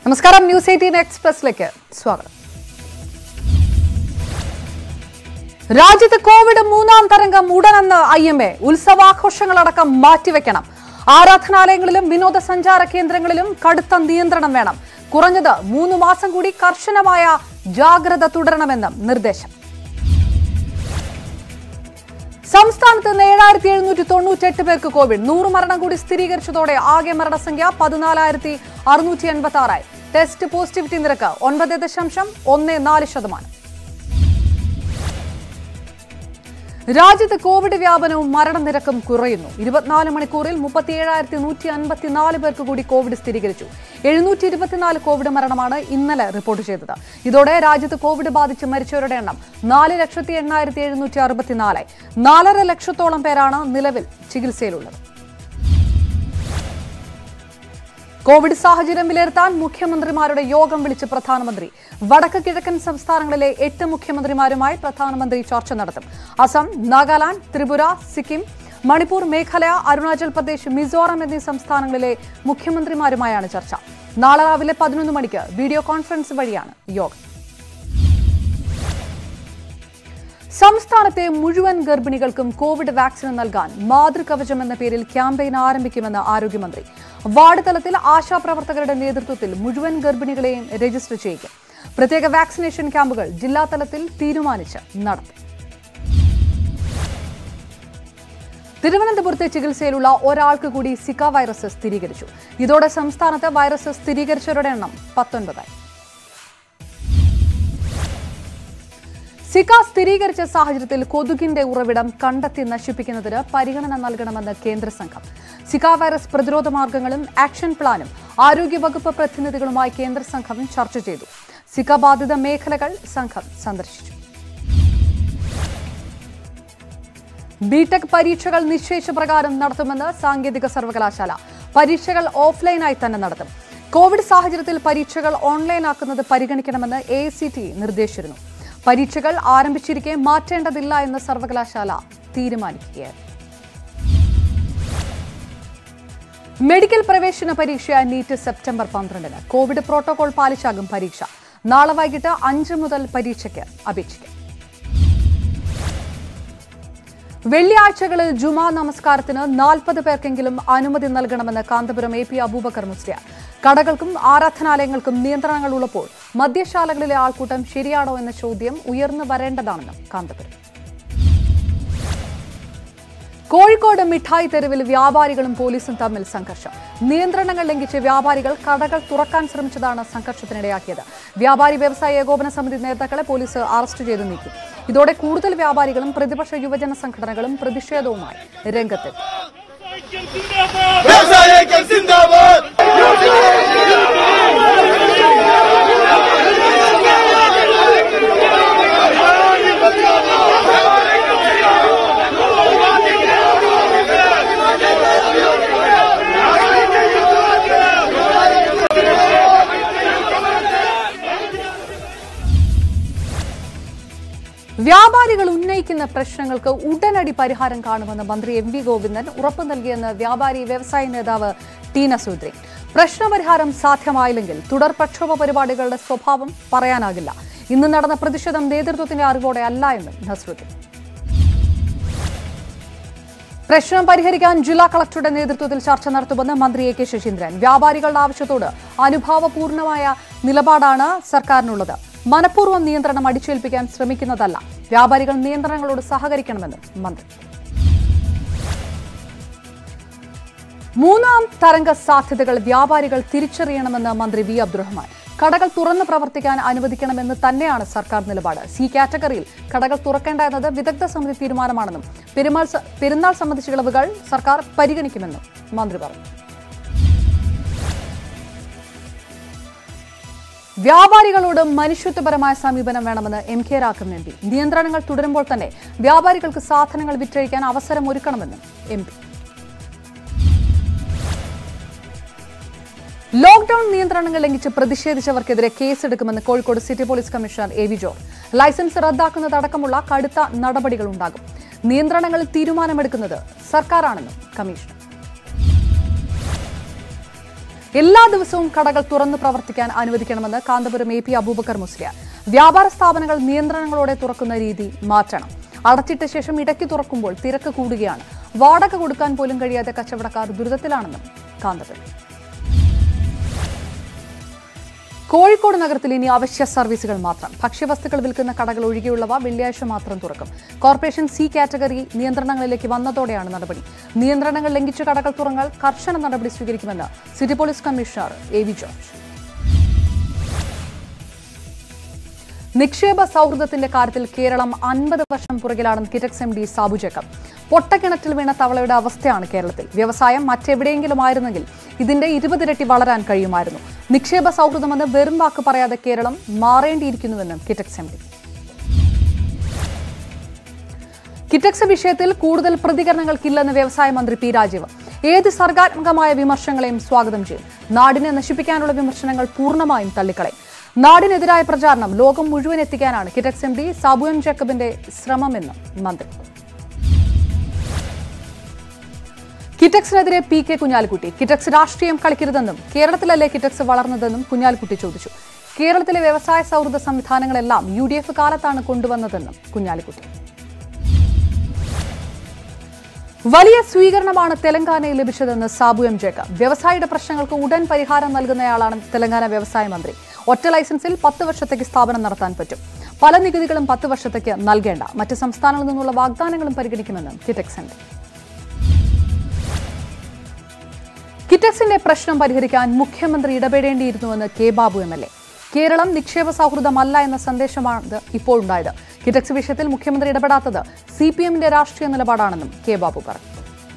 നമസ്കാരം news eighteen എക്സ്പ്രസിലേക്ക് സ്വാഗതം രാജ്യത്ത് കോവിഡ് മൂന്നാം തരംഗം ഉടനെന്ന് ഐ എം എ ഉത്സവാഘോഷങ്ങളടക്കം മാറ്റിവെക്കണം ആരാധനാലയങ്ങളിലും വിനോദസഞ്ചാര കേന്ദ്രങ്ങളിലും കടുത്ത നിയന്ത്രണം വേണം കുറഞ്ഞത് മൂന്ന് മാസം കൂടി കർശനമായ ജാഗ്രത തുടരണമെന്നും നിർദ്ദേശം സംസ്ഥാനത്ത് നിന്ന് ഏഴായിരത്തി എഴുന്നൂറ്റി തൊണ്ണൂറ്റെട്ട് പേർക്ക് കോവിഡ് നൂറ് മരണം കൂടി സ്ഥിരീകരിച്ചതോടെ ആകെ മരണസംഖ്യ പതിനാലായിരത്തി അറുന്നൂറ്റി എൺപത്തി ആറായി ടെസ്റ്റ് പോസിറ്റിവിറ്റി നിരക്ക് ഒൻപത് ദശാംശം ഒന്ന് നാല് ശതമാനം രാജ്യത്ത് കോവിഡ് വ്യാപനവും മരണനിരക്കും കുറയുന്നു ഇരുപത്തിനാല് മണിക്കൂറിൽ മുപ്പത്തിയേഴായിരത്തി നൂറ്റി അൻപത്തിനാല് പേർക്ക് കൂടി കോവിഡ് സ്ഥിരീകരിച്ചു എഴുന്നൂറ്റി ഇരുപത്തിനാല് കോവിഡ് മരണമാണ് ഇന്നലെ റിപ്പോർട്ട് ചെയ്തത് ഇതോടെ രാജ്യത്ത് കോവിഡ് ബാധിച്ച് മരിച്ചവരുടെ എണ്ണം നാല് ലക്ഷത്തി എണ്ണായിരത്തി എഴുന്നൂറ്റി അറുപത്തിനാലായി നാലര ലക്ഷത്തോളം പേരാണ് നിലവിൽ ചികിത്സയിലുള്ളത് കോവിഡ് സാഹചര്യം വിലയിരുത്താൻ മുഖ്യമന്ത്രിമാരുടെ യോഗം വിളിച്ച് പ്രധാനമന്ത്രി വടക്ക് കിഴക്കൻ സംസ്ഥാനങ്ങളിലെ എട്ട് മുഖ്യമന്ത്രിമാരുമായി പ്രധാനമന്ത്രി ചർച്ച നടത്തും അസം നാഗാലാൻഡ് ത്രിപുര സിക്കിം മണിപ്പൂർ മേഘാലയ അരുണാചൽ പ്രദേശ് മിസോറാം എന്നീ സംസ്ഥാനങ്ങളിലെ മുഖ്യമന്ത്രിമാരുമായാണ് ചർച്ച നാളെ രാവിലെ പതിനൊന്ന് മണിക്ക് വീഡിയോ കോൺഫറൻസ് വഴിയാണ് യോഗം സംസ്ഥാനത്തെ മുഴുവൻ ഗർഭിണികൾക്കും കോവിഡ് വാക്സിൻ നൽകാൻ മാതൃകവചം എന്ന പേരിൽ ക്യാമ്പയിൻ ആരംഭിക്കുമെന്ന് ആരോഗ്യമന്ത്രി വാർഡ് തലത്തിൽ ആശാപ്രവർത്തകരുടെ നേതൃത്വത്തിൽ മുഴുവൻ ഗർഭിണികളെയും രജിസ്റ്റർ ചെയ്യിക്കും പ്രത്യേക വാക്സിനേഷൻ ക്യാമ്പുകൾ ജില്ലാ തലത്തിൽ തീരുമാനിച്ച് നടത്തും തിരുവനന്തപുരത്തെ ചികിത്സയിലുള്ള ഒരാൾക്ക് കൂടി സിക്ക വൈറസ് സ്ഥിരീകരിച്ചു ഇതോടെ സംസ്ഥാനത്ത് വൈറസ് സ്ഥിരീകരിച്ചവരുടെ എണ്ണം പത്തൊൻപതായി സിക്ക സ്ഥിരീകരിച്ച സാഹചര്യത്തിൽ കൊതുകിന്റെ ഉറവിടം കണ്ടെത്തി നശിപ്പിക്കുന്നതിന് പരിഗണന നൽകണമെന്ന് കേന്ദ്ര സംഘം സിക്ക വൈറസ് പ്രതിരോധ മാർഗങ്ങളും ആക്ഷൻ പ്ലാനും ആരോഗ്യവകുപ്പ് പ്രതിനിധികളുമായി കേന്ദ്ര സംഘം ചർച്ച ചെയ്തു സിക്ക ബാധിത മേഖലകൾ സംഘം സന്ദർശിച്ചു ബിടെക് പരീക്ഷകൾ നിശ്ചയിച്ച പ്രകാരം നടത്തുമെന്ന് സാങ്കേതിക സർവകലാശാല പരീക്ഷകൾ ഓഫ്ലൈനായി തന്നെ നടത്തും കോവിഡ് സാഹചര്യത്തിൽ പരീക്ഷകൾ ഓൺലൈനാക്കുന്നത് പരിഗണിക്കണമെന്ന് എ നിർദ്ദേശിച്ചിരുന്നു പരീക്ഷകൾ ആരംഭിച്ചിരിക്കെ മാറ്റേണ്ടതില്ല എന്ന് സർവകലാശാല തീരുമാനിക്കുകയായിരുന്നു മെഡിക്കൽ പ്രവേശന പരീക്ഷ നീറ്റ് സെപ്റ്റംബർ പന്ത്രണ്ടിന് കോവിഡ് പ്രോട്ടോകോൾ പാലിച്ചാകും പരീക്ഷ നാളെ വൈകിട്ട് അഞ്ച് മുതൽ പരീക്ഷയ്ക്ക് അപേക്ഷിക്കാം വെള്ളിയാഴ്ചകളിൽ ജുമാ നമസ്കാരത്തിന് നാൽപ്പത് പേർക്കെങ്കിലും അനുമതി നൽകണമെന്ന് കാന്തപുരം എ പി അബൂബക്കർ മുസ്ലിയാർ കടകൾക്കും ആരാധനാലയങ്ങൾക്കും നിയന്ത്രണങ്ങൾ ഉള്ളപ്പോൾ മദ്യശാലകളിലെ ആൾക്കൂട്ടം ശരിയാണോ എന്ന ചോദ്യം ഉയർന്നു വരേണ്ടതാണെന്നും കാന്തപുരം കോഴിക്കോട് മിഠായി തെരുവിൽ വ്യാപാരികളും പോലീസും തമ്മിൽ സംഘർഷം നിയന്ത്രണങ്ങൾ ലംഘിച്ച് വ്യാപാരികൾ കടകൾ തുറക്കാൻ ശ്രമിച്ചതാണ് സംഘർഷത്തിനിടയാക്കിയത് വ്യാപാരി വ്യവസായ ഏകോപന സമിതി നേതാക്കളെ പോലീസ് അറസ്റ്റ് ചെയ്തു നീക്കി ഇതോടെ കൂടുതൽ വ്യാപാരികളും പ്രതിപക്ഷ യുവജന സംഘടനകളും പ്രതിഷേധവുമായി രംഗത്തെത്തി വ്യവസായികൾ സിന്ദാബാദ് വ്യാപാരികൾ ഉന്നയിക്കുന്ന പ്രശ്നങ്ങൾക്ക് ഉടനടി പരിഹാരം കാണുമെന്ന് മന്ത്രി എം വി ഗോവിന്ദൻ ഉറപ്പു നൽകിയെന്ന് വ്യാപാരി വ്യവസായ നേതാവ് ടീന സുദ്രി പ്രശ്നപരിഹാരം സാധ്യമായില്ലെങ്കിൽ തുടർ പ്രക്ഷോഭ പരിപാടികളുടെ സ്വഭാവം പറയാനാകില്ല ഇന്ന് നടന്ന പ്രതിഷേധം നേതൃത്വത്തിന്റെ അറിവോടെ അല്ല എന്നും നസ്രുദ്ദീൻ പ്രശ്നം പരിഹരിക്കാൻ ജില്ലാ കളക്ടറുടെ നേതൃത്വത്തിൽ ചർച്ച നടത്തുമെന്ന് മന്ത്രി എ കെ ശശീന്ദ്രൻ വ്യാപാരികളുടെ ആവശ്യത്തോട് അനുഭാവപൂർണമായ നിലപാടാണ് സർക്കാരിനുള്ളത് മനഃപൂർവ്വം നിയന്ത്രണം അടിച്ചേൽപ്പിക്കാൻ ശ്രമിക്കുന്നതല്ല വ്യാപാരികൾ നിയന്ത്രണങ്ങളോട് സഹകരിക്കണമെന്നും മന്ത്രി മൂന്നാം തരംഗ സാധ്യതകൾ വ്യാപാരികൾ തിരിച്ചറിയണമെന്ന് മന്ത്രി വി അബ്ദുറഹ്മാൻ കടകൾ തുറന്ന് പ്രവർത്തിക്കാൻ അനുവദിക്കണമെന്ന് തന്നെയാണ് സർക്കാർ നിലപാട് സി കാറ്റഗറിയിൽ കടകൾ തുറക്കേണ്ട എന്നത് വിദഗ്ധ സമിതി തീരുമാനമാണെന്നും പെരുമാൾ സ- പെരുന്നാൾ സംബന്ധിച്ച ഇളവുകൾ സർക്കാർ പരിഗണിക്കുമെന്നും മന്ത്രി പറഞ്ഞു വ്യാപാരികളോട് മനുഷ്യത്വപരമായ സമീപനം വേണമെന്ന് M K Raghavan M P നിയന്ത്രണങ്ങൾ തുടരുമ്പോൾ തന്നെ വ്യാപാരികൾക്ക് സാധനങ്ങൾ വിറ്റഴിക്കാൻ അവസരം ഒരുക്കണമെന്നും എം പി ലോക്ഡൌൺ നിയന്ത്രണങ്ങൾ ലംഘിച്ച് പ്രതിഷേധിച്ചവർക്കെതിരെ കേസെടുക്കുമെന്ന് Kozhikode city police commissioner A V George licence റദ്ദാക്കുന്നതടക്കമുള്ള കടുത്ത നടപടികൾ ഉണ്ടാകും നിയന്ത്രണങ്ങളിൽ തീരുമാനമെടുക്കുന്നത് സർക്കാരാണെന്നും കമ്മീഷണർ എല്ലാ ദിവസവും കടകൾ തുറന്ന് പ്രവർത്തിക്കാൻ അനുവദിക്കണമെന്ന് കാന്തപുരം എ പി അബൂബക്കർ മുസ്ലിയാർ വ്യാപാര സ്ഥാപനങ്ങൾ നിയന്ത്രണങ്ങളോടെ തുറക്കുന്ന രീതി മാറ്റണം അടച്ചിട്ട ശേഷം ഇടയ്ക്ക് തുറക്കുമ്പോൾ തിരക്ക് കൂടുകയാണ് വാടക കൊടുക്കാൻ പോലും കഴിയാതെ കച്ചവടക്കാർ ദുരിതത്തിലാണെന്നും കാന്തപുരം കോഴിക്കോട് നഗരത്തിൽ ഇനി അവശ്യ സർവീസുകൾ മാത്രം ഭക്ഷ്യവസ്തുക്കൾ വിൽക്കുന്ന കടകൾ ഒഴികെയുള്ളവ വെള്ളിയാഴ്ച മാത്രം തുറക്കും കോർപ്പറേഷൻ സി കാറ്റഗറി നിയന്ത്രണങ്ങളിലേക്ക് വന്നതോടെയാണ് നടപടി നിയന്ത്രണങ്ങൾ ലംഘിച്ച കടകൾ തുറന്നാൽ കർശന നടപടി സ്വീകരിക്കുമെന്ന് city police commissioner A V George നിക്ഷേപ സൗഹൃദത്തിന്റെ കാര്യത്തിൽ കേരളം അൻപത് വർഷം പുറകിലാണെന്ന് Kitex M D Sabu Jacob പൊട്ടക്കിണറ്റിൽ വീണ തവളയുടെ അവസ്ഥയാണ് കേരളത്തിൽ വ്യവസായം മറ്റെവിടെയെങ്കിലും ആയിരുന്നെങ്കിൽ ഇതിന്റെ ഇരുപതിരട്ടി വളരാൻ കഴിയുമായിരുന്നു നിക്ഷേപ സൗഹൃദമെന്ന് വെറും വാക്ക് പറയാതെ കേരളം മാറേണ്ടിയിരിക്കുന്നുവെന്നും കിറ്റക്സ് എം ഡി കിറ്റക്സ് വിഷയത്തിൽ കൂടുതൽ പ്രതികരണങ്ങൾക്കില്ലെന്ന് വ്യവസായ മന്ത്രി പി രാജീവ് ഏത് സർഗാത്മകമായ വിമർശനങ്ങളെയും സ്വാഗതം ചെയ്യും നാടിനെ നശിപ്പിക്കാനുള്ള വിമർശനങ്ങൾ പൂർണ്ണമായും തള്ളിക്കളയും നാടിനെതിരായ പ്രചാരണം ലോകം മുഴുവൻ എത്തിക്കാനാണ് കിറ്റക്സ് എം ഡി സാബുൻ ജേക്കബിന്റെ ശ്രമമെന്ന് മന്ത്രി കിറ്റക്സിനെതിരെ പി കെ കുഞ്ഞാലിക്കുട്ടി കിറ്റക്സ് രാഷ്ട്രീയം കളിക്കരുതെന്നും കേരളത്തിലല്ലേ കിറ്റക്സ് വളർന്നതെന്നും കുഞ്ഞാലിക്കുട്ടി ചോദിച്ചു കേരളത്തിലെ വ്യവസായ സൗഹൃദ സംവിധാനങ്ങളെല്ലാം യു ഡി എഫ് കാലത്താണ് കൊണ്ടുവന്നതെന്നും കുഞ്ഞാലിക്കുട്ടി വലിയ സ്വീകരണമാണ് തെലങ്കാനയിൽ ലഭിച്ചതെന്ന് സാബു എം ജേക്കബ് വ്യവസായിയുടെ പ്രശ്നങ്ങൾക്ക് ഉടൻ പരിഹാരം നൽകുന്നയാളാണ് തെലങ്കാന വ്യവസായ മന്ത്രി ഒറ്റ ലൈസൻസിൽ പത്ത് വർഷത്തേക്ക് സ്ഥാപനം നടത്താൻ പറ്റും പല നികുതികളും പത്ത് വർഷത്തേക്ക് നൽകേണ്ട മറ്റ് സംസ്ഥാനങ്ങളിൽ നിന്നുള്ള വാഗ്ദാനങ്ങളും പരിഗണിക്കുമെന്നും കിറ്റക്സ് ഉണ്ട് കിറ്റക്സിന്റെ പ്രശ്നം പരിഹരിക്കാൻ മുഖ്യമന്ത്രി ഇടപെടേണ്ടിയിരുന്നുവെന്ന് K Babu M L A Keralam നിക്ഷേപ സൗഹൃദമല്ല എന്ന സന്ദേശമാണ് ഇപ്പോൾ ഉണ്ടായത് കിറ്റക്സ് വിഷയത്തിൽ മുഖ്യമന്ത്രി ഇടപെടാത്തത് സി പി എമ്മിന്റെ രാഷ്ട്രീയ നിലപാടാണെന്നും കെ ബാബു പറഞ്ഞു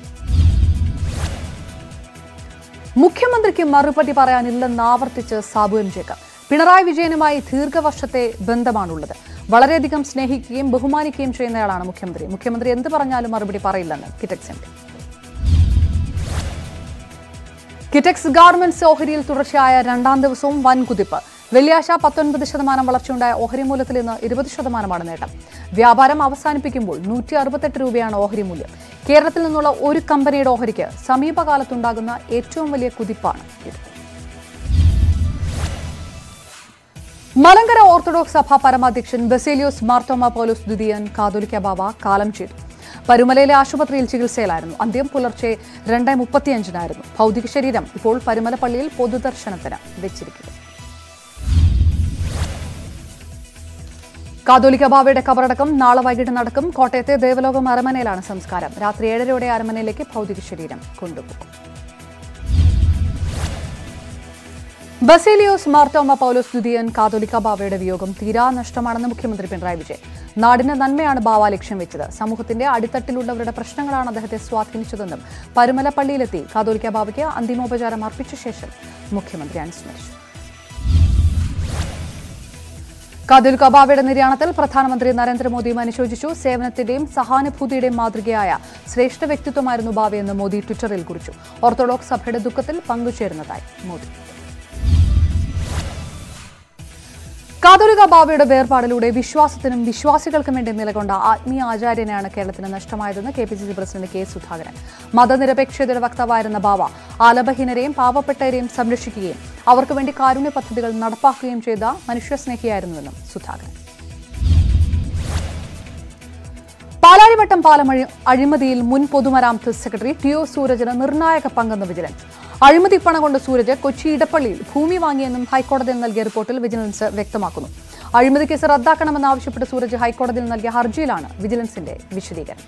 മുഖ്യമന്ത്രിക്ക് മറുപടി പറയാനില്ലെന്ന് ആവർത്തിച്ച് സാബു എം ജേക്കബ് പിണറായി വിജയനുമായി ദീർഘവർഷത്തെ ബന്ധമാണുള്ളത് വളരെയധികം സ്നേഹിക്കുകയും ബഹുമാനിക്കുകയും ചെയ്യുന്നയാളാണ് മുഖ്യമന്ത്രി മുഖ്യമന്ത്രി എന്ത് പറഞ്ഞാലും മറുപടി പറയില്ലെന്ന് Kitex M P Kitex garments ഓഹരിയിൽ തുടർച്ചയായ രണ്ടാം ദിവസവും വൻ കുതിപ്പ് വെള്ളിയാഴ്ച പത്തൊൻപത് ശതമാനം വളർച്ചയുണ്ടായ ഓഹരി മൂല്യത്തിൽ ഇന്ന് ഇരുപത് ശതമാനമാണ് നേട്ടം വ്യാപാരം അവസാനിപ്പിക്കുമ്പോൾ നൂറ്റി അറുപത്തെട്ട് രൂപയാണ് ഓഹരി മൂല്യം കേരളത്തിൽ നിന്നുള്ള ഒരു കമ്പനിയുടെ ഓഹരിക്ക് സമീപകാലത്തുണ്ടാകുന്ന ഏറ്റവും വലിയ കുതിപ്പാണ് ഇത് മലങ്കര ഓർത്തഡോക്സ് സഭ പരമാധ്യക്ഷൻ ബസേലിയോസ് മാർത്തോമ പോലോസ് ദ്വിതീയൻ കാതോലിക്ക ബാവ കാലം ചെയ്തു പരുമലയിലെ ആശുപത്രിയിൽ ചികിത്സയിലായിരുന്നു അന്ത്യം പുലർച്ചെ രണ്ട് മുപ്പത്തിയഞ്ചിനായിരുന്നു ഭൗതിക ശരീരം ഇപ്പോൾ പരുമല പള്ളിയിൽ പൊതുദർശനത്തിന് വെച്ചിരിക്കുന്നു കാതോലിക്ക ബാവയുടെ കബറടക്കം നാളെ വൈകിട്ട് നടക്കും കോട്ടയത്തെ ദേവലോകം അരമനയിലാണ് സംസ്കാരം രാത്രി ഏഴരയോടെ അരമനയിലേക്ക് ഭൗതിക ശരീരം കൊണ്ടുപോകും ബസേലിയോസ് മാർത്തോമ പൗലോസ് ദ്വിതീയൻ കാതോലിക്ക ബാവയുടെ വിയോഗം തീരാ നഷ്ടമാണെന്ന് മുഖ്യമന്ത്രി പിണറായി വിജയൻ നാടിന് നന്മയാണ് ബാവ ലക്ഷ്യം വെച്ചത് സമൂഹത്തിന്റെ അടിത്തട്ടിലുള്ളവരുടെ പ്രശ്നങ്ങളാണ് അദ്ദേഹത്തെ സ്വാധീനിച്ചതെന്നും പരുമല പള്ളിയിലെത്തി കാതോലിക്ക ബാവയ്ക്ക് അന്തിമോപചാരം അർപ്പിച്ച ശേഷം മുഖ്യമന്ത്രി അനുസ്മരിച്ചു കാതോലിക്ക ബാവയുടെ നിര്യാണത്തിൽ പ്രധാനമന്ത്രി നരേന്ദ്രമോദിയും അനുശോചിച്ചു സേവനത്തിന്റെയും സഹാനുഭൂതിയുടെയും മാതൃകയായ ശ്രേഷ്ഠ വ്യക്തിത്വമായിരുന്നു ബാവയെന്ന് മോദി ട്വിറ്ററിൽ കുറിച്ചു ഓർത്തഡോക്സ് സഭയുടെ ദുഃഖത്തിൽ പങ്കുചേരുന്നതായി മോദി കാതോലിക ബാബയുടെ വേർപാടിലൂടെ വിശ്വാസത്തിനും വിശ്വാസികൾക്കും വേണ്ടി നിലകൊണ്ട ആത്മീയ ആചാര്യനെയാണ് കേരളത്തിന് നഷ്ടമായതെന്ന് K P C C president K Sudhakaran മതനിരപേക്ഷതയുടെ വക്താവായിരുന്ന ബാവ ആലബഹീനരെയും പാവപ്പെട്ടവരെയും സംരക്ഷിക്കുകയും അവർക്ക് വേണ്ടി കാരുണ്യ പദ്ധതികൾ നടപ്പാക്കുകയും ചെയ്ത മനുഷ്യസ്നേഹിയായിരുന്നുവെന്നും സുധാകരൻ പാലാരിവട്ടം പാലം അഴി അഴിമതിയിൽ മുൻ പൊതുമരാമത്ത് സെക്രട്ടറി ടി ഒ സൂരജിന് നിർണായക പങ്കെന്ന് വിജിലൻസ് അഴിമതി പണം കൊണ്ട് സൂരജ് കൊച്ചി ഇടപ്പള്ളിയിൽ ഭൂമി വാങ്ങിയെന്നും ഹൈക്കോടതിയിൽ നൽകിയ റിപ്പോർട്ടിൽ വിജിലൻസ് വ്യക്തമാക്കുന്നു അഴിമതി കേസ് റദ്ദാക്കണമെന്നാവശ്യപ്പെട്ട് സൂരജ് ഹൈക്കോടതിയിൽ നൽകിയ ഹർജിയിലാണ് വിജിലൻസിന്റെ വിശദീകരണം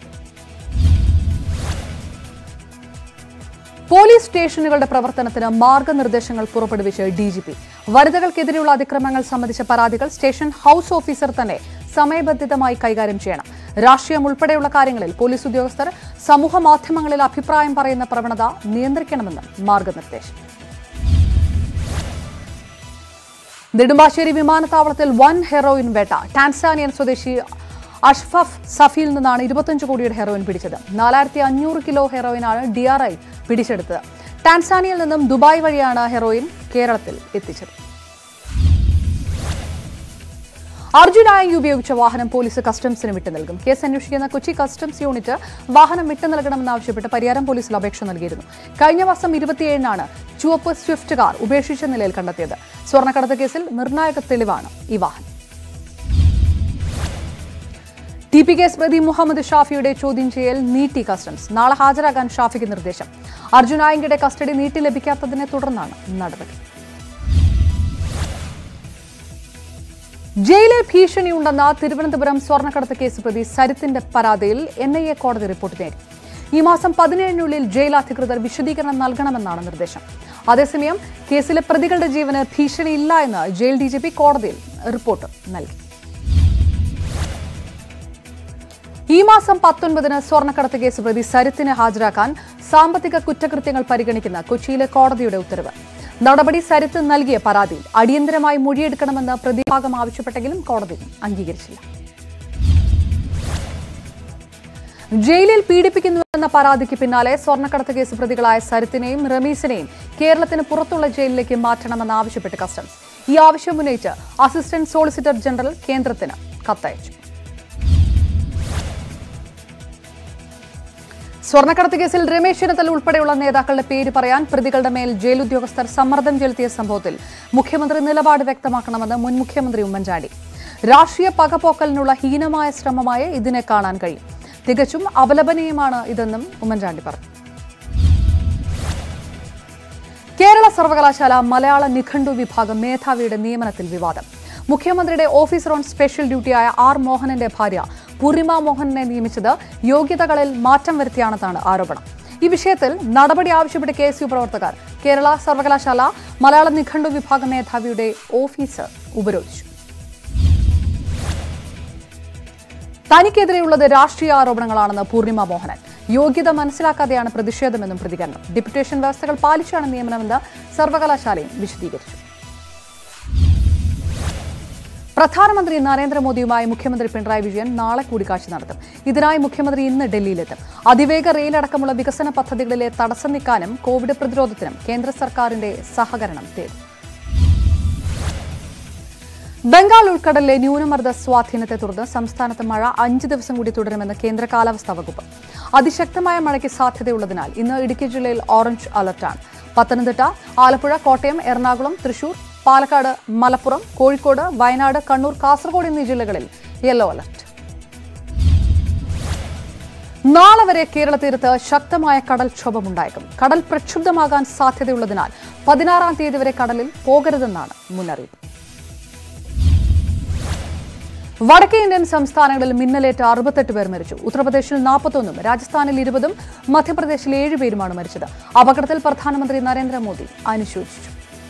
പോലീസ് സ്റ്റേഷനുകളുടെ പ്രവർത്തനത്തിന് മാർഗനിർദ്ദേശങ്ങൾ പുറപ്പെടുവിച്ച് ഡി ജി പി വനിതകൾക്കെതിരെയുള്ള അതിക്രമങ്ങൾ സംബന്ധിച്ച പരാതികൾ സ്റ്റേഷൻ ഹൌസ് ഓഫീസർ തന്നെ സമയബന്ധിതമായി കൈകാര്യം ചെയ്യണം രാഷ്ട്രീയം ഉൾപ്പെടെയുള്ള കാര്യങ്ങളിൽ പോലീസ് ഉദ്യോഗസ്ഥർ സമൂഹ മാധ്യമങ്ങളിൽ അഭിപ്രായം പറയുന്ന പ്രവണത നിയന്ത്രിക്കണമെന്നും മാർഗനിർദ്ദേശം നെടുമ്പാശ്ശേരി വിമാനത്താവളത്തിൽ വൻ ഹെറോയിൻ വേട്ട ടാൻസാനിയൻ സ്വദേശി അഷ്ഫഫ് സഫിയിൽ നിന്നാണ് ഇരുപത്തഞ്ച് കോടിയുടെ ഹെറോയിൻ പിടിച്ചത് നാലായിരത്തി അഞ്ഞൂറ് കിലോ ഹെറോയിനാണ് ഡി ആർ ഐ പിടിച്ചെടുത്തത് ടാൻസാനിയയിൽ നിന്നും ദുബായ് വഴിയാണ് ഹെറോയിൻ കേരളത്തിൽ എത്തിച്ചത് അർജുനായി ഉപയോഗിച്ച വാഹനം പോലീസ് കസ്റ്റംസിന് വിട്ടു നൽകും കേസ് അന്വേഷിക്കുന്ന കൊച്ചി കസ്റ്റംസ് യൂണിറ്റ് വാഹനം വിട്ടു നൽകണമെന്നാവശ്യപ്പെട്ട് പരിയാരം പോലീസിൽ അപേക്ഷ നൽകിയിരുന്നു കഴിഞ്ഞ മാസം ഇരുപത്തിയേഴിനാണ് ചുവപ്പ് സ്വിഫ്റ്റ് കാർ ഉപേക്ഷിച്ച നിലയിൽ കണ്ടെത്തിയത് സ്വർണ്ണക്കടത്ത് കേസിൽ നിർണായക തെളിവാണ് ഈ വാഹനം ടി പി കേസ് പ്രതി മുഹമ്മദ് ഷാഫിയുടെ ചോദ്യം ചെയ്യൽ നീട്ടി കസ്റ്റംസ് നാളെ ഹാജരാകാൻ ഷാഫിക്ക് നിർദ്ദേശം അർജുനായങ്കയുടെ കസ്റ്റഡി നീട്ടി ലഭിക്കാത്തതിനെ തുടർന്നാണ് നടപടി ജയിലിൽ ഭീഷണിയുണ്ടെന്ന തിരുവനന്തപുരം സ്വർണ്ണക്കടത്ത് കേസ് പ്രതി സരിത്തിന്റെ പരാതിയിൽ എൻ ഐ എ കോടതി റിപ്പോർട്ട് നേടി ഈ മാസം പതിനേഴിനുള്ളിൽ ജയിൽ അധികൃതർ വിശദീകരണം നൽകണമെന്നാണ് നിർദ്ദേശം അതേസമയം കേസിലെ പ്രതികളുടെ ജീവന് ഭീഷണിയില്ല എന്ന് ജയിൽ ഡി ജി പി കോടതിയിൽ റിപ്പോർട്ട് നൽകി ഈ മാസം പത്തൊൻപതിന് സ്വർണ്ണക്കടത്ത് കേസ് പ്രതി സരിത്തിനെ ഹാജരാക്കാൻ സാമ്പത്തിക കുറ്റകൃത്യങ്ങൾ പരിഗണിക്കുന്ന കൊച്ചിയിലെ കോടതിയുടെ ഉത്തരവ് നടപടി സരിത്ത് നൽകിയ പരാതിയിൽ അടിയന്തരമായി മൊഴിയെടുക്കണമെന്ന് പ്രതിഭാഗം ആവശ്യപ്പെട്ടെങ്കിലും കോടതി അംഗീകരിച്ചില്ല ജയിലിൽ പീഡിപ്പിക്കുന്നുവെന്ന പരാതിക്ക് പിന്നാലെ സ്വർണ്ണക്കടത്ത് കേസ് പ്രതികളായ സരിത്തിനെയും റമീസിനെയും കേരളത്തിന് പുറത്തുള്ള ജയിലിലേക്ക് മാറ്റണമെന്ന് ആവശ്യപ്പെട്ട് കസ്റ്റംസ് ഈ ആവശ്യം ഉന്നയിച്ച് അസിസ്റ്റന്റ് സോളിസിറ്റർ ജനറൽ കേന്ദ്രത്തിന് കത്തയച്ചു സ്വർണ്ണക്കടത്ത് കേസിൽ രമേശ് ചെന്നിത്തല ഉൾപ്പെടെയുള്ള നേതാക്കളുടെ പേര് പറയാൻ പ്രതികളുടെ മേൽ ജയിൽ ഉദ്യോഗസ്ഥർ സമ്മർദ്ദം ചെലുത്തിയ സംഭവത്തിൽ മുഖ്യമന്ത്രി നിലപാട് വ്യക്തമാക്കണമെന്ന് മുൻ മുഖ്യമന്ത്രി ഉമ്മൻചാണ്ടി രാഷ്ട്രീയ പകപോക്കലിനുള്ള ഹീനമായ ശ്രമമായി ഇതിനെ കാണാൻ കഴിയും തികച്ചും അപലപനീയമാണ് ഇതെന്നും ഉമ്മൻചാണ്ടി പറഞ്ഞു കേരള സർവകലാശാല മലയാള നിഘണ്ടു വിഭാഗം മേധാവിയുടെ നിയമനത്തിൽ വിവാദം മുഖ്യമന്ത്രിയുടെ ഓഫീസർ ഓൺ സ്പെഷ്യൽ ഡ്യൂട്ടിയായ ആർ മോഹനന്റെ ഭാര്യ പൂർണിമ മോഹനനെ നിയമിച്ചത് യോഗ്യതകളിൽ മാറ്റം വരുത്തിയാണെന്നാണ് ആരോപണം ഈ വിഷയത്തിൽ നടപടി ആവശ്യപ്പെട്ട് കെ എസ് യു പ്രവർത്തകർ കേരള സർവകലാശാല മലയാള നിഘണ്ടു വിഭാഗം മേധാവിയുടെ ഓഫീസ് ഉപരോധിച്ചു തനിക്കെതിരെയുള്ളത് രാഷ്ട്രീയ ആരോപണങ്ങളാണെന്ന് പൂർണിമ മോഹനൻ യോഗ്യത മനസ്സിലാക്കാതെയാണ് പ്രതിഷേധമെന്നും പ്രതികരണം ഡെപ്യൂട്ടേഷൻ വ്യവസ്ഥകൾ പാലിച്ചാണ് നിയമനമെന്ന് സർവകലാശാലയും വിശദീകരിച്ചു പ്രധാനമന്ത്രി നരേന്ദ്രമോദിയുമായി മുഖ്യമന്ത്രി പിണറായി വിജയൻ നാളെ കൂടിക്കാഴ്ച നടത്തും ഇതിനായി മുഖ്യമന്ത്രി ഇന്ന് ഡൽഹിയിലെത്തും അതിവേഗ റെയിൽ അടക്കമുള്ള വികസന പദ്ധതികളിലെ തടസ്സം നീക്കാനും കോവിഡ് പ്രതിരോധത്തിനും കേന്ദ്ര സർക്കാരിന്റെ സഹകരണം തേടും ബംഗാൾ ഉൾക്കടലിലെ ന്യൂനമർദ്ദ സ്വാധീനത്തെ തുടർന്ന് സംസ്ഥാനത്ത് മഴ അഞ്ച് ദിവസം കൂടി തുടരുമെന്ന് കേന്ദ്ര കാലാവസ്ഥാ വകുപ്പ് അതിശക്തമായ മഴയ്ക്ക് സാധ്യതയുള്ളതിനാൽ ഇന്ന് ഇടുക്കി ജില്ലയിൽ ഓറഞ്ച് അലർട്ടാണ് പത്തനംതിട്ട ആലപ്പുഴ കോട്ടയം എറണാകുളം തൃശൂർ പാലക്കാട് മലപ്പുറം കോഴിക്കോട് വയനാട് കണ്ണൂർ കാസർഗോഡ് എന്നീ ജില്ലകളിൽ യെല്ലോ അലർട്ട് നാളെ വരെ കേരള തീരത്ത് ശക്തമായ കടൽക്ഷോഭമുണ്ടായേക്കും കടൽ പ്രക്ഷുബ്ധമാകാൻ സാധ്യതയുള്ളതിനാൽ പതിനാറാം തീയതി വരെ കടലിൽ പോകരുതെന്നാണ് മുന്നറിയിപ്പ് വടക്കേ ഇന്ത്യൻ സംസ്ഥാനങ്ങളിൽ മിന്നലേറ്റ് അറുപത്തെട്ട് പേർ മരിച്ചു ഉത്തർപ്രദേശിൽ നാൽപ്പത്തൊന്നും രാജസ്ഥാനിൽ ഇരുപതും മധ്യപ്രദേശിൽ ഏഴുപേരുമാണ് മരിച്ചത് അപകടത്തിൽ പ്രധാനമന്ത്രി നരേന്ദ്രമോദി അനുശോചിച്ചു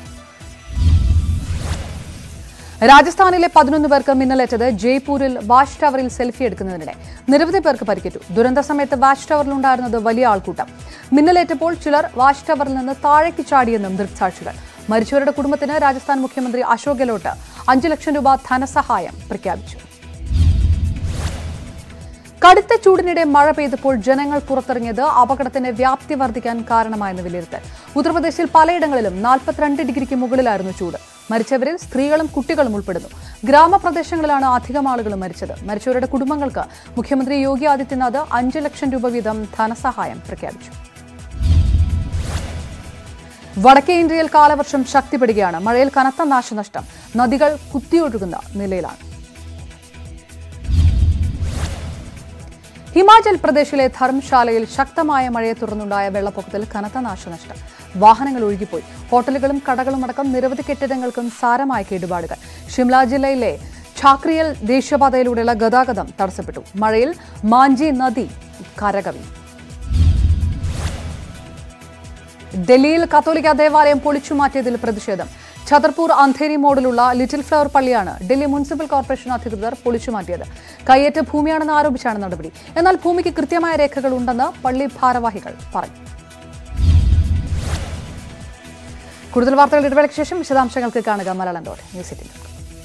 രാജസ്ഥാനിലെ പതിനൊന്ന് പേർക്ക് മിന്നലേറ്റത് ജയ്പൂരിൽ വാച്ച് ടവറിൽ സെൽഫി എടുക്കുന്നതിനിടെ നിരവധി പേർക്ക് പരിക്കേറ്റു ദുരന്ത സമയത്ത് വാച്ച് ടവറിലുണ്ടായിരുന്നത് വലിയ ആൾക്കൂട്ടം മിന്നലേറ്റപ്പോൾ ചിലർ വാച്ച് ടവറിൽ നിന്ന് താഴേക്ക് ചാടിയെന്നും ദൃക്സാക്ഷികൾ മരിച്ചവരുടെ കുടുംബത്തിന് രാജസ്ഥാൻ മുഖ്യമന്ത്രി അശോക് ഗെലോട്ട് അഞ്ചു ലക്ഷം രൂപ ധനസഹായം പ്രഖ്യാപിച്ചു കടുത്ത ചൂടിനിടെ മഴ പെയ്തപ്പോൾ ജനങ്ങൾ പുറത്തിറങ്ങിയത് അപകടത്തിന്റെ വ്യാപ്തി വർദ്ധിക്കാൻ കാരണമായെന്ന് വിലയിരുത്തൽ ഉത്തർപ്രദേശിൽ പലയിടങ്ങളിലും നാൽപ്പത്തിരണ്ട് ഡിഗ്രിക്ക് മുകളിലായിരുന്നു ചൂട് മരിച്ചവരിൽ സ്ത്രീകളും കുട്ടികളും ഉൾപ്പെടുന്നു ഗ്രാമപ്രദേശങ്ങളിലാണ് അധികം ആളുകൾ മരിച്ചത് മരിച്ചവരുടെ കുടുംബങ്ങൾക്ക് മുഖ്യമന്ത്രി യോഗി ആദിത്യനാഥ് അഞ്ച് ലക്ഷം രൂപ വീതം ധനസഹായം പ്രഖ്യാപിച്ചു വടക്കേ ഇന്ത്യയിൽ കാലവർഷം ശക്തിപ്പെടുകയാണ് മഴയിൽ കനത്ത നാശനഷ്ടം നദികൾ കുത്തിയൊഴുകുന്ന നിലയിലാണ് ഹിമാചൽ പ്രദേശിലെ ധർമ്മശാലയിൽ ശക്തമായ മഴയെ തുടർന്നുണ്ടായ വെള്ളപ്പൊക്കത്തിൽ കനത്ത നാശനഷ്ടം വാഹനങ്ങൾ ഒഴുകിപ്പോയി ഹോട്ടലുകളും കടകളും അടക്കം നിരവധി കെട്ടിടങ്ങൾക്കും സാരമായ കേടുപാടുകൾ ഷിംല ജില്ലയിലെ ഛാക്രിയൽ ദേശീയപാതയിലൂടെയുള്ള ഗതാഗതം തടസ്സപ്പെട്ടു മഴയിൽ മാഞ്ചി നദി കരകവി ഡൽഹിയിൽ കത്തോലിക്ക ദേവാലയം പൊളിച്ചുമാറ്റിയതിൽ പ്രതിഷേധം ഛതർപൂർ അന്ധേരി മോഡിലുള്ള ലിറ്റിൽ ഫ്ലവർ പള്ളിയാണ് ഡൽഹി മുനിസിപ്പൽ കോർപ്പറേഷൻ അധികൃതർ പൊളിച്ചുമാറ്റിയത് കയ്യേറ്റ ഭൂമിയാണെന്ന് ആരോപിച്ചാണ് നടപടി എന്നാൽ ഭൂമിക്ക് കൃത്യമായ രേഖകൾ ഉണ്ടെന്ന് പള്ളി ഭാരവാഹികൾ പറഞ്ഞു കൂടുതൽ വാർത്തകൾ ഇടവേളയ്ക്ക് ശേഷം വിശദാംശങ്ങൾക്ക് കാണുക Malayalam dot news eighteen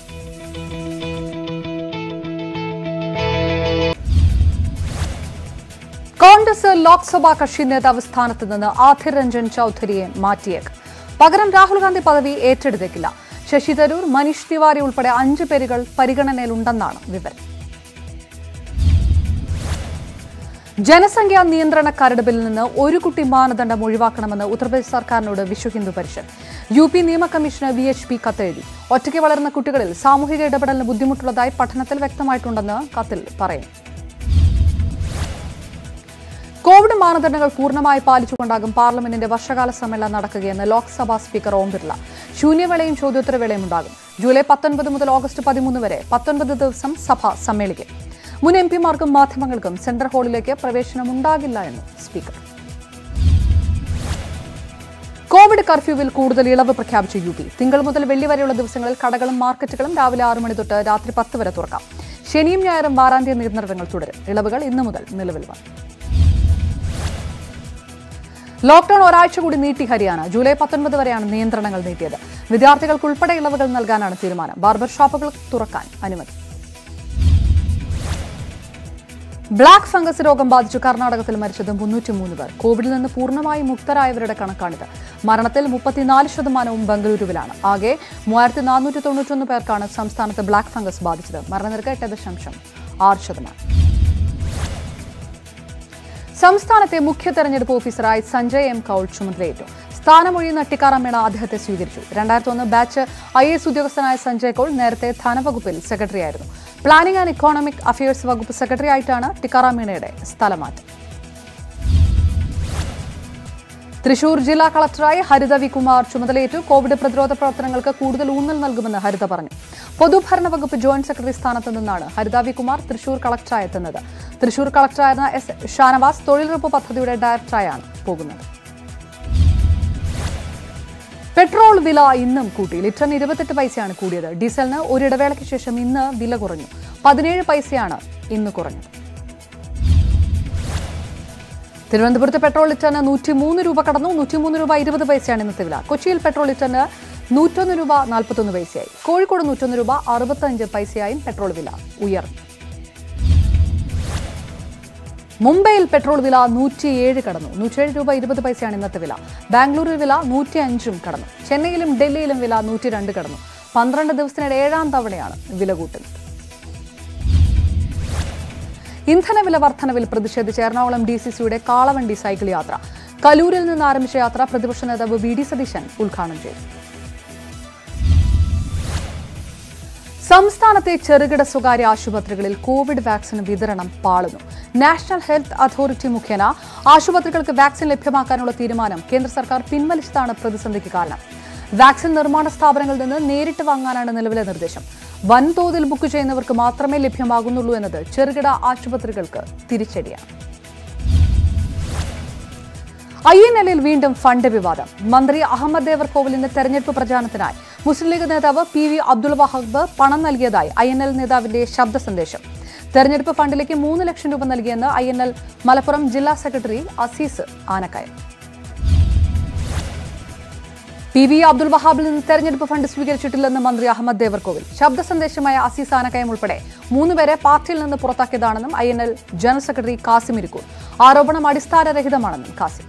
Congress Lok Sabha കക്ഷി നേതാവ് സ്ഥാനത്ത് നിന്ന് ആധിർ രഞ്ജൻ ചൌധരിയെ മാറ്റിയേക്കും പകരം രാഹുൽ ഗാന്ധി പദവി ഏറ്റെടുത്തേക്കില്ല ശശി തരൂർ മനീഷ് തിവാരി ഉൾപ്പെടെ അഞ്ച് പേരുകൾ പരിഗണനയിലുണ്ടെന്നാണ് വിവരം ജനസംഖ്യാ നിയന്ത്രണ കരട് ബില്ലിൽ നിന്ന് ഒരു കുട്ടി മാനദണ്ഡം ഒഴിവാക്കണമെന്ന് ഉത്തർപ്രദേശ് സർക്കാരിനോട് വിശ്വ ഹിന്ദു പരിഷത്ത് യു പി നിയമ കമ്മീഷന് വി എച്ച് പി കത്തെഴുതി ഒറ്റയ്ക്ക് വളരുന്ന കുട്ടികളിൽ സാമൂഹിക ഇടപെടലിന് ബുദ്ധിമുട്ടുള്ളതായി പഠനത്തിൽ വ്യക്തമായിട്ടുണ്ടെന്ന് കത്തിൽ പറയുന്നു കോവിഡ് മാനദണ്ഡങ്ങൾ പൂർണ്ണമായി പാലിച്ചുകൊണ്ടാകും പാർലമെന്റിന്റെ വർഷകാല സമ്മേളനം നടക്കുകയെന്ന് ലോക്സഭാ സ്പീക്കർ ഓം ബിർള ശൂന്യവേളയും ചോദ്യോത്തരവേളയും ഉണ്ടാകും ജൂലൈ പത്തൊൻപത് മുതൽ ഓഗസ്റ്റ് പതിമൂന്ന് വരെ പത്തൊൻപത് ദിവസം സഭ സമ്മേളിക്കും മുൻ എം പിമാർക്കും മാധ്യമങ്ങൾക്കും സെൻട്രൽ ഹാളിലേക്ക് പ്രവേശനമുണ്ടാകില്ല എന്ന് സ്പീക്കർ കോവിഡ് കർഫ്യൂവിൽ കൂടുതൽ ഇളവ് പ്രഖ്യാപിച്ചു യു പി തിങ്കൾ മുതൽ വെള്ളി വരെയുള്ള ദിവസങ്ങളിൽ കടകളും മാർക്കറ്റുകളും രാവിലെ ആറ് മണി തൊട്ട് രാത്രി പത്ത് വരെ തുറക്കാം ശനിയും ഞായറും വാരാന്ത്യ നിയന്ത്രണങ്ങൾ തുടരും ഇളവുകൾ ഇന്നു മുതൽ നിലവിൽ വന്നു ലോക്ഡൌൺ ഒരാഴ്ച കൂടി നീട്ടി ഹരിയാന ജൂലൈ പത്തൊൻപത് വരെയാണ് നിയന്ത്രണങ്ങൾ നീട്ടിയത് വിദ്യാർത്ഥികൾക്ക് ഉൾപ്പെടെ ഇളവുകൾ നൽകാനാണ് തീരുമാനം ബാർബർ ഷോപ്പുകൾ തുറക്കാൻ അനുമതി ബ്ലാക്ക് ഫംഗസ് രോഗം ബാധിച്ചു കർണാടകത്തിൽ മരിച്ചത് മുന്നൂറ്റിമൂന്ന് പേർ കോവിഡിൽ നിന്ന് പൂർണ്ണമായി മുക്തരായവരുടെ കണക്കാണിത് മരണത്തിൽ മുപ്പത്തിനാല് ശതമാനവും ബംഗളൂരുവിലാണ് ആകെ മൂവായിരത്തി നാനൂറ്റി തൊണ്ണൂറ്റൊന്ന് പേർക്കാണ് സംസ്ഥാനത്ത് ബ്ലാക്ക് ഫംഗസ് ബാധിച്ചത് മരണനിരക്ക് എട്ട് ദശാംശം ആറ് ശതമാനം സംസ്ഥാനത്തെ മുഖ്യ തെരഞ്ഞെടുപ്പ് ഓഫീസറായി സഞ്ജയ് എം കൌൾ ചുമതലയേറ്റു സ്ഥാനമൊഴിയുന്ന ടിക്കാറാം മീണ അദ്ദേഹത്തെ സ്വീകരിച്ചു രണ്ടായിരത്തി ഒന്ന് ബാച്ച് ഐ എസ് ഉദ്യോഗസ്ഥനായ സഞ്ജയ് കൌൾ നേരത്തെ ധനവകുപ്പിൽ സെക്രട്ടറിയായിരുന്നു പ്ലാനിംഗ് ആൻഡ് ഇക്കോണമിക് അഫയേഴ്സ് വകുപ്പ് സെക്രട്ടറി ആയിട്ടാണ് ടിക്കാറാം മീണയുടെ സ്ഥലമാറ്റം തൃശൂർ ജില്ലാ കളക്ടറായി ഹരിത വി കുമാർ ചുമതലയേറ്റു കോവിഡ് പ്രതിരോധ പ്രവർത്തനങ്ങൾക്ക് കൂടുതൽ ഊന്നൽ നൽകുമെന്ന് ഹരിത പറഞ്ഞു പൊതുഭരണ വകുപ്പ് ജോയിന്റ് സെക്രട്ടറി സ്ഥാനത്ത് നിന്നാണ് ഹരിത വി കുമാർ തൃശൂർ കളക്ടറായി എത്തുന്നത് തൃശൂർ കളക്ടറായിരുന്ന എസ് ഷാനവാസ് തൊഴിലുറപ്പ് പദ്ധതിയുടെ ഡയറക്ടറായാണ് പോകുന്നത് പെട്രോൾ വില ഇന്നും കൂട്ടി ലിറ്ററിന് ഇരുപത്തെട്ട് പൈസയാണ് കൂടിയത് ഡീസലിന് ഒരിടവേളയ്ക്ക് ശേഷം ഇന്ന് വില കുറഞ്ഞു പതിനേഴ് പൈസയാണ് ഇന്ന് കുറഞ്ഞത് തിരുവനന്തപുരത്ത് പെട്രോൾ ലിറ്ററിന് നൂറ്റിമൂന്ന് രൂപ കടന്നു നൂറ്റിമൂന്ന് രൂപ ഇരുപത് പൈസയാണ് ഇന്നത്തെ വില കൊച്ചിയിൽ പെട്രോൾ ലിറ്ററിന് നൂറ്റൊന്ന് രൂപ നാൽപ്പത്തൊന്ന് പൈസയായി കോഴിക്കോട് നൂറ്റൊന്ന് രൂപ അറുപത്തഞ്ച് പൈസയായും പെട്രോൾ വില ഉയർന്നു മുംബൈയിൽ പെട്രോൾ വില നൂറ്റിയേഴ് കടന്നു നൂറ്റിയേഴ് രൂപ ഇരുപത് പൈസയാണ് ഇന്നത്തെ വില ബാംഗ്ലൂരിൽ വില നൂറ്റി അഞ്ചും കടന്നു ചെന്നൈയിലും ഡൽഹിയിലും വില നൂറ്റി രണ്ട് കടന്നു പന്ത്രണ്ട് ദിവസത്തിനിടെ ഏഴാം തവണയാണ് വില കൂട്ടുന്നത് ഇന്ധനവില വർധനവിൽ പ്രതിഷേധിച്ച് എറണാകുളം ഡി സി സിയുടെ കാളവണ്ടി സൈക്കിൾ യാത്ര കലൂരിൽ നിന്ന് ആരംഭിച്ച യാത്ര പ്രതിപക്ഷ നേതാവ് വി ഡി സതീശൻ ഉദ്ഘാടനം ചെയ്തു സംസ്ഥാനത്തെ ചെറുകിട സ്വകാര്യ ആശുപത്രികളിൽ കോവിഡ് വാക്സിൻ വിതരണം പാളുന്നു നാഷണൽ ഹെൽത്ത് അതോറിറ്റി മുഖേന ആശുപത്രികൾക്ക് വാക്സിൻ ലഭ്യമാക്കാനുള്ള തീരുമാനം കേന്ദ്ര സർക്കാർ പിൻവലിച്ചതാണ് പ്രതിസന്ധിക്ക് കാരണം വാക്സിൻ നിർമ്മാണ സ്ഥാപനങ്ങളിൽ നിന്ന് നേരിട്ട് വാങ്ങാനാണ് നിലവിലെ നിർദ്ദേശം വൻതോതിൽ ബുക്ക് ചെയ്യുന്നവർക്ക് മാത്രമേ ലഭ്യമാകുന്നുള്ളൂ എന്നത് ചെറുകിട ആശുപത്രികൾക്ക് തിരിച്ചടിയാണ് ഐ എൻ എല്ലിൽ വീണ്ടും ഫണ്ട് വിവാദം മന്ത്രി അഹമ്മദ് ദേവർകോവിലിന്റെ തെരഞ്ഞെടുപ്പ് പ്രചാരണത്തിനായി മുസ്ലിം ലീഗ് നേതാവ് പി വി അബ്ദുൾ വഹാബ് പണം നൽകിയതായി ഐ എൻ എൽ നേതാവിന്റെ ശബ്ദ സന്ദേശം തെരഞ്ഞെടുപ്പ് ഫണ്ടിലേക്ക് മൂന്ന് ലക്ഷം രൂപ നൽകിയെന്ന് ഐ എൻ എൽ മലപ്പുറം ജില്ലാ secretary Azeez Anakkayam P V Abdul വഹാബിൽ നിന്ന് തെരഞ്ഞെടുപ്പ് ഫണ്ട് സ്വീകരിച്ചിട്ടില്ലെന്ന് മന്ത്രി അഹമ്മദ് ദേവർകോവിൽ ശബ്ദ സന്ദേശമായ അസീസ് ആനക്കയം ഉൾപ്പെടെ മൂന്നുപേരെ പാർട്ടിയിൽ നിന്ന് പുറത്താക്കിയതാണെന്നും I N L general secretary Kasim Irikkur ആരോപണം അടിസ്ഥാനരഹിതമാണെന്നും കാസിം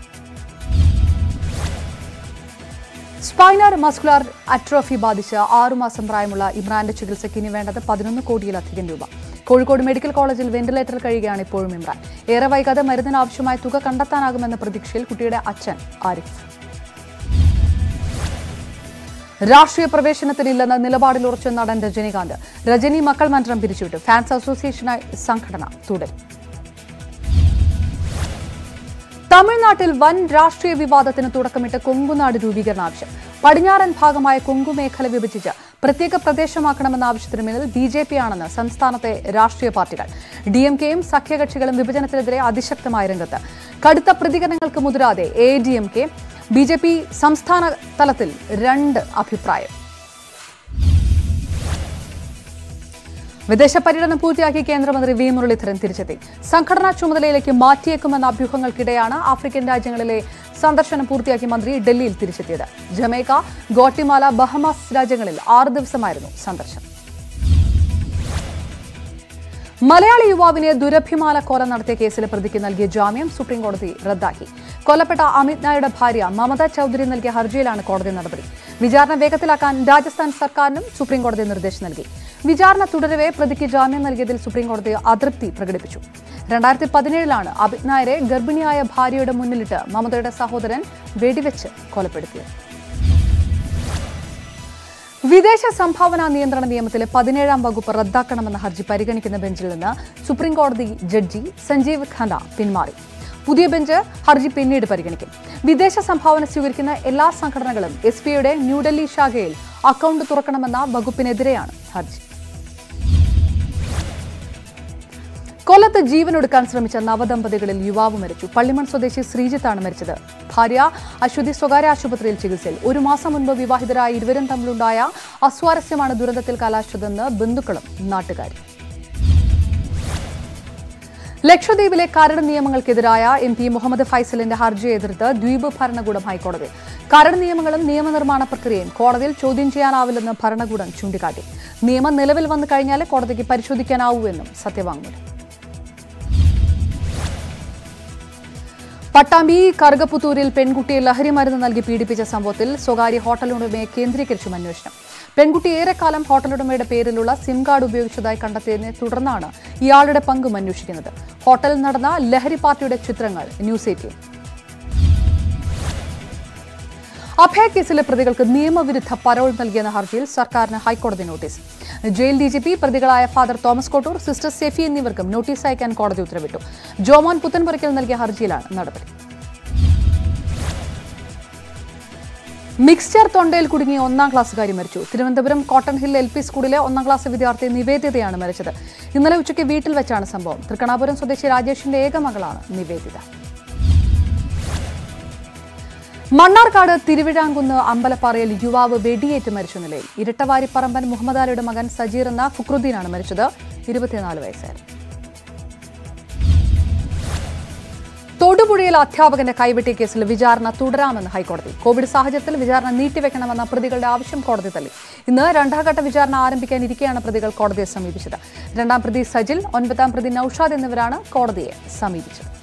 സ്പൈനർ മസ്കുലാർ അട്രോഫി ബാധിച്ച് ആറുമാസം പ്രായമുള്ള ഇമ്രാന്റെ ചികിത്സയ്ക്ക് ഇനി വേണ്ടത് പതിനൊന്ന് കോടിയിലധികം രൂപ കോഴിക്കോട് മെഡിക്കൽ കോളേജിൽ വെന്റിലേറ്ററിൽ കഴിയുകയാണ് ഇപ്പോഴും ഇമ്രാൻ ഏറെ വൈകാതെ മരുന്നിന് ആവശ്യമായ തുക കണ്ടെത്താനാകുമെന്ന പ്രതീക്ഷയിൽ കുട്ടിയുടെ അച്ഛൻ ആരിഫ് രാഷ്ട്രീയ പ്രവേശനത്തിനില്ലെന്ന നിലപാടിൽ ഉറച്ച നടൻ രജനീകാന്ത് രജനി മക്കൾ മന്ത്രം പിരിച്ചുവിട്ടു ഫാൻസ് അസോസിയേഷനായി സംഘടന തുടരും തമിഴ്നാട്ടിൽ വൻ രാഷ്ട്രീയ വിവാദത്തിന് തുടക്കമിട്ട് കൊങ്കുനാട് രൂപീകരണ ആവശ്യം പടിഞ്ഞാറൻ ഭാഗമായ കൊങ്കു മേഖല വിഭജിച്ച് പ്രത്യേക പ്രദേശമാക്കണമെന്ന ആവശ്യത്തിന് മേൽ ബി ജെ പി ആണെന്ന് സംസ്ഥാനത്തെ രാഷ്ട്രീയ പാർട്ടികൾ ഡി എം കെയും സഖ്യകക്ഷികളും വിഭജനത്തിനെതിരെ അതിശക്തമായ രംഗത്ത് കടുത്ത പ്രതികരണങ്ങൾക്ക് മുതിരാതെ A D M K B J P സംസ്ഥാന തലത്തിൽ രണ്ട് അഭിപ്രായം വിദേശ പര്യടനം പൂർത്തിയാക്കി കേന്ദ്രമന്ത്രി വി മുരളീധരൻ തിരിച്ചെത്തി സംഘടനാ ചുമതലയിലേക്ക് മാറ്റിയേക്കുമെന്ന അഭ്യൂഹങ്ങൾക്കിടെയാണ് ആഫ്രിക്കൻ രാജ്യങ്ങളിലെ സന്ദർശനം പൂർത്തിയാക്കി മന്ത്രി ഡൽഹിയിൽ തിരിച്ചെത്തിയത് ജമൈക്ക ഗോട്ടിമാല ബഹമാസ് രാജ്യങ്ങളിൽ ആറ് ദിവസമായിരുന്നു സന്ദർശനം മലയാളി യുവാവിനെ ദുരഭിമാന കൊല നടത്തിയ കേസിലെ പ്രതിക്ക് നൽകിയ ജാമ്യം സുപ്രീംകോടതി റദ്ദാക്കി കൊല്ലപ്പെട്ട അമിത് നായരുടെ ഭാര്യ മമത ചൌധരി നൽകിയ ഹർജിയിലാണ് കോടതി നടപടി വിചാരണ വേഗത്തിലാക്കാൻ രാജസ്ഥാൻ സർക്കാരിനും സുപ്രീംകോടതി നിർദ്ദേശം നൽകി വിചാരണ തുടരവെ പ്രതിക്ക് ജാമ്യം നൽകിയതിൽ സുപ്രീംകോടതി അതൃപ്തി പ്രകടിപ്പിച്ചു രണ്ടായിരത്തി പതിനേഴിലാണ് അമിത് നായരെ ഗർഭിണിയായ ഭാര്യയുടെ മുന്നിലിട്ട് മമതയുടെ സഹോദരൻ വെടിവെച്ച് കൊലപ്പെടുത്തിയത് വിദേശ സംഭാവന നിയന്ത്രണ നിയമത്തിലെ പതിനേഴാം വകുപ്പ് റദ്ദാക്കണമെന്ന ഹർജി പരിഗണിക്കുന്ന ബെഞ്ചിൽ നിന്ന് സുപ്രീം കോടതി ജഡ്ജി സഞ്ജീവ് ഖന്ന പിന്മാറി പുതിയ ബെഞ്ച് ഹർജി പിന്നീട് പരിഗണിക്കും വിദേശ സംഭാവന സ്വീകരിക്കുന്ന എല്ലാ സംഘടനകളും എസ് പിയുടെ ന്യൂഡൽഹി ശാഖയിൽ അക്കൗണ്ട് തുറക്കണമെന്ന വകുപ്പിനെതിരെയാണ് ഹർജി കൊല്ലത്ത് ജീവനൊടുക്കാൻ ശ്രമിച്ച നവദമ്പതികളിൽ യുവാവ് മരിച്ചു പള്ളിമൺ സ്വദേശി ശ്രീജിത്താണ് മരിച്ചത് ഭാര്യ അശ്വതി സ്വകാര്യ ആശുപത്രിയിൽ ചികിത്സയിൽ ഒരു മാസം മുൻപ് വിവാഹിതരായ ഇരുവരും തമ്മിലുണ്ടായ അസ്വാരസ്യമാണ് ദുരന്തത്തിൽ കലാശിച്ചതെന്ന് ബന്ധുക്കളും നാട്ടുകാരും ലക്ഷദ്വീപിലെ കരട് നിയമങ്ങൾക്കെതിരായ എം പി മുഹമ്മദ് ഫൈസലിന്റെ ഹർജി എതിർത്ത് ദ്വീപ് ഭരണകൂടം ഹൈക്കോടതി കരട് നിയമങ്ങളും നിയമനിർമ്മാണ പ്രക്രിയയും കോടതിയിൽ ചോദ്യം ചെയ്യാനാവില്ലെന്ന് ഭരണകൂടം ചൂണ്ടിക്കാട്ടി നിയമം നിലവിൽ വന്നു കഴിഞ്ഞാലേ കോടതിക്ക് പരിശോധിക്കാനാവൂ എന്നും സത്യവാങ്മൂലം പട്ടാമ്പി കറുകപ്പുത്തൂരിൽ പെൺകുട്ടിയെ ലഹരി മരുന്ന് നൽകി പീഡിപ്പിച്ച സംഭവത്തിൽ സ്വകാര്യ ഹോട്ടലുടമയെ കേന്ദ്രീകരിച്ചും അന്വേഷണം പെൺകുട്ടി ഏറെക്കാലം ഹോട്ടലുടമയുടെ പേരിലുള്ള സിം കാർഡ് ഉപയോഗിച്ചതായി കണ്ടെത്തിയതിനെ തുടർന്നാണ് ഇയാളുടെ പങ്കും അന്വേഷിക്കുന്നത് ഹോട്ടലിൽ നടന്ന ലഹരി പാർട്ടിയുടെ ചിത്രങ്ങൾ ന്യൂസ് എയ്റ്റീൻ അഭയ കേസിലെ പ്രതികൾക്ക് നിയമവിരുദ്ധ പരോൾ നൽകിയെന്ന ഹർജിയിൽ സർക്കാരിന് ഹൈക്കോടതി notice jail D G P പ്രതികളായ father Thomas Kottoor sister Sephy എന്നിവർക്കും നോട്ടീസ് അയക്കാൻ കോടതി ഉത്തരവിട്ടു ജോമോൻ പുത്തൻപുരയ്ക്കൽ നൽകിയ ഹർജിയിലാണ് നടപടി മിക്സ്ചർ തൊണ്ടയിൽ കുടുങ്ങിയ ഒന്നാം ക്ലാസ്സുകാരി മരിച്ചു Thiruvananthapuram cotton hill L P സ്കൂളിലെ ഒന്നാം ക്ലാസ് വിദ്യാർത്ഥി നിവേദിതയാണ് മരിച്ചത് ഇന്നലെ ഉച്ചയ്ക്ക് വീട്ടിൽ വെച്ചാണ് സംഭവം തൃക്കണാപുരം സ്വദേശി രാജേഷിന്റെ ഏക മകളാണ് നിവേദിത മണ്ണാർക്കാട് തിരുവിഴാങ്കുന്ന് അമ്പലപ്പാറയിൽ യുവാവ് വെടിയേറ്റ് മരിച്ച നിലയിൽ ഇരട്ടവാരിപ്പറമ്പൻ മുഹമ്മദ് അലിയുടെ മകൻ സജീർ എന്ന ഫുക്രുദ്ദീനാണ് മരിച്ചത് ഇരുപത്തിനാല് വയസ്സായിരുന്നു തൊടുപുഴയിൽ അധ്യാപകന്റെ കൈവെട്ടിയ കേസിൽ വിചാരണ തുടരാമെന്ന് ഹൈക്കോടതി കോവിഡ് സാഹചര്യത്തിൽ വിചാരണ നീട്ടിവെക്കണമെന്ന പ്രതികളുടെ ആവശ്യം കോടതി തള്ളി ഇന്ന് രണ്ടാം ഘട്ട വിചാരണ ആരംഭിക്കാനിരിക്കെയാണ് പ്രതികൾ കോടതിയെ സമീപിച്ചത് രണ്ടാം പ്രതി സജിൽ ഒൻപതാം പ്രതി നൌഷാദ് എന്നിവരാണ് കോടതിയെ സമീപിച്ചത്